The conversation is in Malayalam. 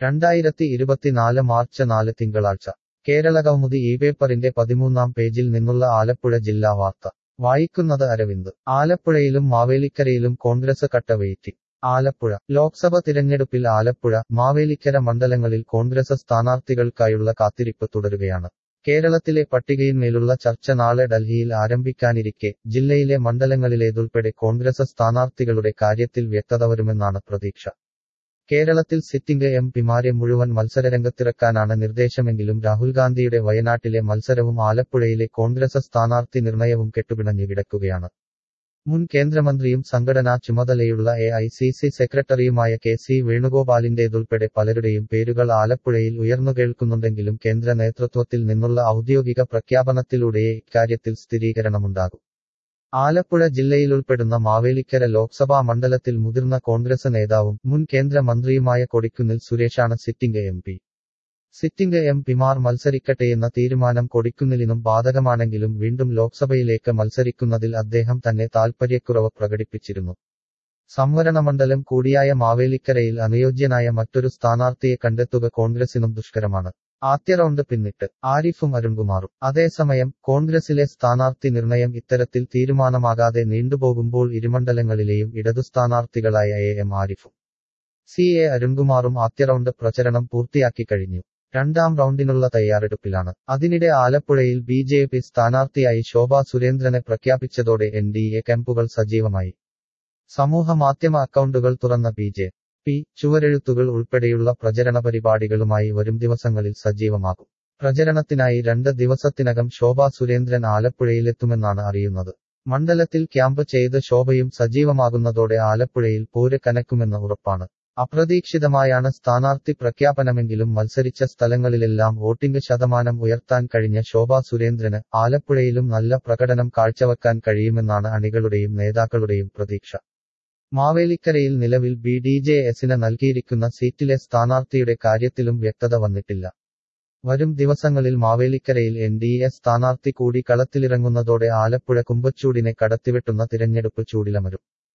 രണ്ടായിരത്തി ഇരുപത്തിനാല് മാർച്ച് നാല് തിങ്കളാഴ്ച കേരള കൗമുദി ഈ പേപ്പറിന്റെ പതിമൂന്നാം പേജിൽ നിന്നുള്ള ആലപ്പുഴ ജില്ലാ വാർത്ത വായിക്കുന്നത് അരവിന്ദ് ആലപ്പുഴയിലും മാവേലിക്കരയിലും കോൺഗ്രസ് കട്ട വെയിറ്റിംഗ് ആലപ്പുഴ ലോക്സഭ തിരഞ്ഞെടുപ്പിൽ ആലപ്പുഴ മാവേലിക്കര മണ്ഡലങ്ങളിൽ കോൺഗ്രസ് സ്ഥാനാർത്ഥികൾക്കായുള്ള കാത്തിരിപ്പ് തുടരുകയാണ് കേരളത്തിലെ പട്ടികയിന്മേലുള്ള ചർച്ച നാളെ ഡൽഹിയിൽ ആരംഭിക്കാനിരിക്കെ ജില്ലയിലെ മണ്ഡലങ്ങളിലേതുൾപ്പെടെ കോൺഗ്രസ് സ്ഥാനാർത്ഥികളുടെ കാര്യത്തിൽ വ്യക്തത വരുമെന്നാണ് പ്രതീക്ഷ കേരളത്തിൽ സിറ്റിംഗ് എം പിമാരെ മുഴുവൻ മത്സരരംഗത്തിറക്കാനാണ് നിർദ്ദേശമെങ്കിലും രാഹുൽ ഗാന്ധിയുടെ വയനാട്ടിലെ മത്സരവും ആലപ്പുഴയിലെ കോൺഗ്രസ് സ്ഥാനാർത്ഥി നിർണയവും കെട്ടുപിണഞ്ഞു കിടക്കുകയാണ് മുൻ കേന്ദ്രമന്ത്രിയും സംഘടനാ ചുമതലയുള്ള എ ഐ സി സി സെക്രട്ടറിയുമായ കെ സി വേണുഗോപാലിന്റേതുൾപ്പെടെ പലരുടെയും പേരുകൾ ആലപ്പുഴയിൽ ഉയർന്നുകേൾക്കുന്നുണ്ടെങ്കിലും കേന്ദ്ര നേതൃത്വത്തിൽ നിന്നുള്ള ഔദ്യോഗിക പ്രഖ്യാപനത്തിലൂടെയേ ഇക്കാര്യത്തിൽ സ്ഥിരീകരണമുണ്ടാകും ആലപ്പുഴ ജില്ലയിലുൾപ്പെടുന്ന മാവേലിക്കര ലോക്സഭാ മണ്ഡലത്തിൽ മുതിർന്ന കോൺഗ്രസ് നേതാവും മുൻ കേന്ദ്രമന്ത്രിയുമായ കൊടിക്കുന്നിൽ സുരേഷാണ് sitting M P sitting M പിമാർ മത്സരിക്കട്ടെയെന്ന തീരുമാനം കൊടിക്കുന്നിലിനും ബാധകമാണെങ്കിലും വീണ്ടും ലോക്സഭയിലേക്ക് മത്സരിക്കുന്നതിൽ അദ്ദേഹം തന്നെ താൽപര്യക്കുറവ് പ്രകടിപ്പിച്ചിരുന്നു സംവരണ മണ്ഡലം കൂടിയായ മാവേലിക്കരയിൽ അനുയോജ്യനായ മറ്റൊരു സ്ഥാനാർത്ഥിയെ കണ്ടെത്തുക കോൺഗ്രസിനും ദുഷ്കരമാണ് ആദ്യ റൗണ്ട് പിന്നിട്ട് ആരിഫും അരുൺകുമാറും അതേസമയം കോൺഗ്രസിലെ സ്ഥാനാർത്ഥി നിർണയം ഇത്തരത്തിൽ തീരുമാനമാകാതെ നീണ്ടുപോകുമ്പോൾ ഇരുമണ്ഡലങ്ങളിലെയും ഇടതു സ്ഥാനാർത്ഥികളായ എ എം ആരിഫും സി എ അരുൺകുമാറും ആദ്യ റൗണ്ട് പ്രചരണം പൂർത്തിയാക്കി കഴിഞ്ഞു രണ്ടാം റൗണ്ടിനുള്ള തയ്യാറെടുപ്പിലാണ് അതിനിടെ ആലപ്പുഴയിൽ ബി ജെ പി സ്ഥാനാർത്ഥിയായി ശോഭ സുരേന്ദ്രനെ പ്രഖ്യാപിച്ചതോടെ എൻ ഡി എ ക്യാമ്പുകൾ സജീവമായി സമൂഹ മാധ്യമ അക്കൗണ്ടുകൾ തുറന്ന ബി ജെ പി ചുവരെഴുത്തുകൾ ഉൾപ്പെടെയുള്ള പ്രചരണ പരിപാടികളുമായി വരും ദിവസങ്ങളിൽ സജീവമാകും പ്രചരണത്തിനായി രണ്ട് ദിവസത്തിനകം ശോഭ സുരേന്ദ്രൻ ആലപ്പുഴയിലെത്തുമെന്നാണ് അറിയുന്നത് മണ്ഡലത്തിൽ ക്യാമ്പ് ചെയ്ത് ശോഭയും സജീവമാകുന്നതോടെ ആലപ്പുഴയിൽ പോര് കനക്കുമെന്ന് ഉറപ്പാണ് അപ്രതീക്ഷിതമായാണ് സ്ഥാനാർത്ഥി പ്രഖ്യാപനമെങ്കിലും മത്സരിച്ച സ്ഥലങ്ങളിലെല്ലാം വോട്ടിംഗ് ശതമാനം ഉയർത്താൻ കഴിഞ്ഞ ശോഭ സുരേന്ദ്രന് ആലപ്പുഴയിലും നല്ല പ്രകടനം കാഴ്ചവെക്കാൻ കഴിയുമെന്നാണ് അണികളുടെയും നേതാക്കളുടെയും പ്രതീക്ഷ മാവേലിക്കരയിൽ നിലവിൽ ബി ഡി ജെ എസിന് നൽകിയിരിക്കുന്ന സീറ്റിലെ സ്ഥാനാർത്ഥിയുടെ കാര്യത്തിലും വ്യക്തത വന്നിട്ടില്ല വരും ദിവസങ്ങളിൽ മാവേലിക്കരയിൽ എൻ ഡി എ സ്ഥാനാർത്ഥി കൂടി കളത്തിലിറങ്ങുന്നതോടെ ആലപ്പുഴ കുമ്പച്ചൂടിനെ കടത്തിവെട്ടുന്ന തിരഞ്ഞെടുപ്പ് ചൂടിലമരും